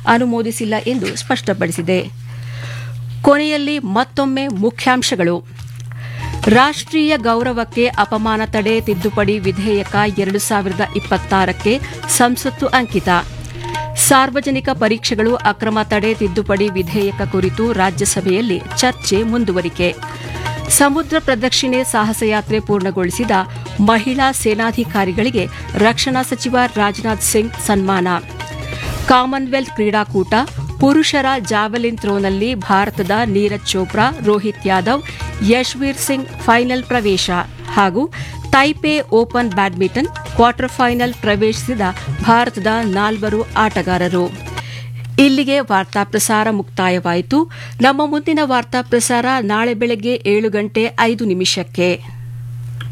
ಅನುಮೋದಿಸಿಲ್ಲ ಎಂದು ಸ್ಪಷ್ಟಪಡಿಸಿದೆ ಕೊನೆಯಲ್ಲಿ ಮತ್ತೊಮ್ಮೆ ಮುಖ್ಯಾಂಶಗಳು ರಾಷ್ಟ್ರೀಯ ಗೌರವಕ್ಕೆ ಅಪಮಾನ ತಡೆ ತಿದ್ದುಪಡಿ ವಿಧೇಯಕ ಎರಡು ಸಾವಿರದ ಇಪ್ಪತ್ತಾರಕ್ಕೆ ಸಂಸತ್ತು ಅಂಕಿತ ಸಾರ್ವಜನಿಕ ಪರೀಕ್ಷೆಗಳು ಅಕ್ರಮ ತಡೆ ತಿದ್ದುಪಡಿ ವಿಧೇಯಕ ಕುರಿತು ರಾಜ್ಯಸಭೆಯಲ್ಲಿ ಚರ್ಚೆ ಮುಂದುವರಿಕೆ ಸಮುದ್ರ ಪ್ರದಕ್ಷಿಣೆ ಸಾಹಸಯಾತ್ರೆ ಪೂರ್ಣಗೊಳಿಸಿದ ಮಹಿಳಾ ಸೇನಾಧಿಕಾರಿಗಳಿಗೆ ರಕ್ಷಣಾ ಸಚಿವ ರಾಜನಾಥ್ ಸಿಂಗ್ ಸನ್ಮಾನ ಕಾಮನ್ವೆಲ್ತ್ ಕ್ರೀಡಾಕೂಟ ಪುರುಷರ ಜಾವೆಲಿನ್ ಥ್ರೋನಲ್ಲಿ ಭಾರತದ ನೀರಜ್ ಚೋಪ್ರಾ ರೋಹಿತ್ ಯಾದವ್ ಯಶ್ವೀರ್ ಸಿಂಗ್ ಫೈನಲ್ ಪ್ರವೇಶ ಹಾಗೂ Taipei open badminton quarter final ಪ್ರವೇಶಿಸಿದ ಭಾರತದ ನಾಲ್ವರು ಆಟಗಾರರು ಇಲ್ಲಿಗೆ ವಾರ್ತಾ ಪ್ರಸಾರ ಮುಕ್ತಾಯವಾಯಿತು ನಮ್ಮ ಮುಂದಿನ ವಾರ್ತಾ ಪ್ರಸಾರ ನಾಳೆ ಬೆಳಗ್ಗೆ ಏಳು ಗಂಟೆ ಐದು ನಿಮಿಷಕ್ಕೆ